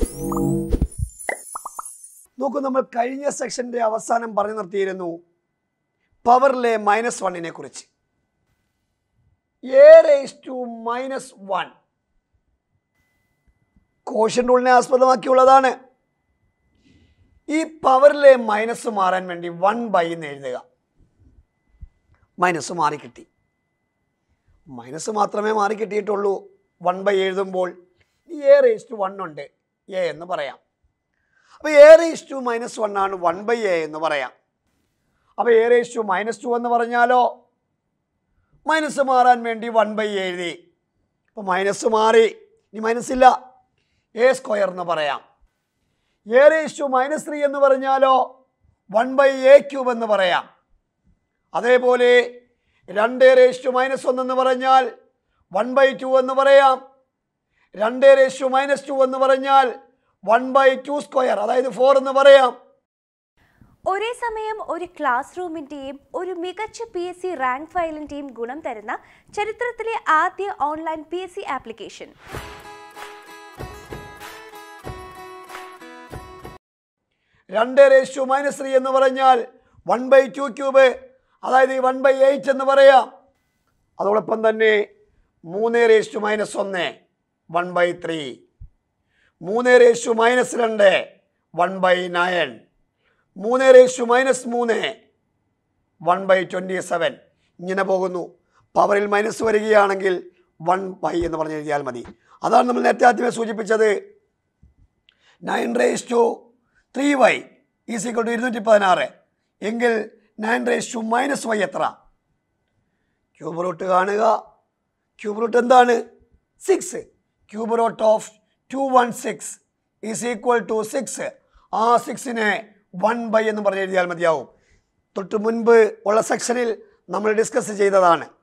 നോക്കൂ നമ്മൾ കഴിഞ്ഞ സെക്ഷന്റെ അവസാനം പറഞ്ഞു നിർത്തിയിരുന്നു പവറിലെ മൈനസ് വണ്ണിനെ കുറിച്ച് a raise to minus one quotient റൂളിനെ ആസ്പദമാക്കിയുള്ളതാണ് ഈ പവറിലെ മൈനസ് മാറാൻ വേണ്ടി വൺ ബൈ എന്ന് എഴുതുക മൈനസ് മാറി കിട്ടി മൈനസ് മാത്രമേ മാറി കിട്ടിയിട്ടുള്ളൂ വൺ ബൈ എഴുതുമ്പോൾ എ റേസ് ടു വൺ ഉണ്ട് എ എന്ന് പറയാം അപ്പോൾ a raise to minus one ആണ് വൺ ബൈ എ എന്ന് പറയാം അപ്പോൾ a raise to minus two എന്ന് പറഞ്ഞാലോ മൈനസ് മാറാൻ വേണ്ടി വൺ ബൈ എഴുതി അപ്പോൾ മൈനസ് മാറി ഇനി മൈനസ് ഇല്ല എ സ്ക്വയർ എന്ന് പറയാം a raise to minus three എന്ന് പറഞ്ഞാലോ വൺ ബൈ എ ക്യൂബ് എന്ന് പറയാം അതേപോലെ രണ്ട് റേസ് ടു മൈനസ് ഒന്ന് എന്ന് പറഞ്ഞാൽ വൺ ബൈ ടു എന്ന് പറയാം രണ്ട് റേസ് ടു മൈനസ് ടു എന്ന് പറഞ്ഞാൽ വൺ ബൈ ടു സ്ക്വയർ അതായത് ഫോർ എന്ന് പറയാം ഒരേ സമയം ഒരു ക്ലാസ് റൂമിന്റെയും ഒരു മികച്ച പി എസ് സി റാങ്ക് ഫയലിന്റെയും ഗുണം തരുന്ന ചരിത്രത്തിലെ ആദ്യ online P S C application രണ്ട് റേസ് ടു മൈനസ് ത്രീ എന്ന് പറഞ്ഞാൽ വൺ ബൈ ടു ക്യൂബ് അതായത് വൺ ബൈ എയ്റ്റ് എന്ന് പറയാം അതോടൊപ്പം തന്നെ മൂന്ന് റേസ് ടു മൈനസ് ഒന്ന് വൺ ബൈ ത്രീ മൂന്ന് റേസ് ടു മൈനസ് രണ്ട് വൺ ബൈ നയൻ മൂന്ന് റേസ് ടു മൈനസ് മൂന്ന് വൺ ബൈ ട്വൻറ്റി സെവൻ ഇങ്ങനെ പോകുന്നു പവറിൽ മൈനസ് വരികയാണെങ്കിൽ വൺ ബൈ എന്ന് പറഞ്ഞ് എഴുതിയാൽ മതി അതാണ് നമ്മൾ നേരത്തെ ആദ്യമേ സൂചിപ്പിച്ചത് nine raise to three y is equal to ഇരുന്നൂറ്റി പതിനാറ് എങ്കിൽ nine raise to minus y എത്ര ക്യൂബ് റൂട്ട് കാണുക ക്യൂബ് റൂട്ട് എന്താണ് six cube root of two one six is equal to six ആ സിക്സിനെ വൺ ബൈ എന്ന് പറഞ്ഞ് എഴുതിയാൽ മതിയാവും തൊട്ട് മുൻപ് ഉള്ള സെക്ഷനിൽ നമ്മൾ ഡിസ്കസ് ചെയ്തതാണ്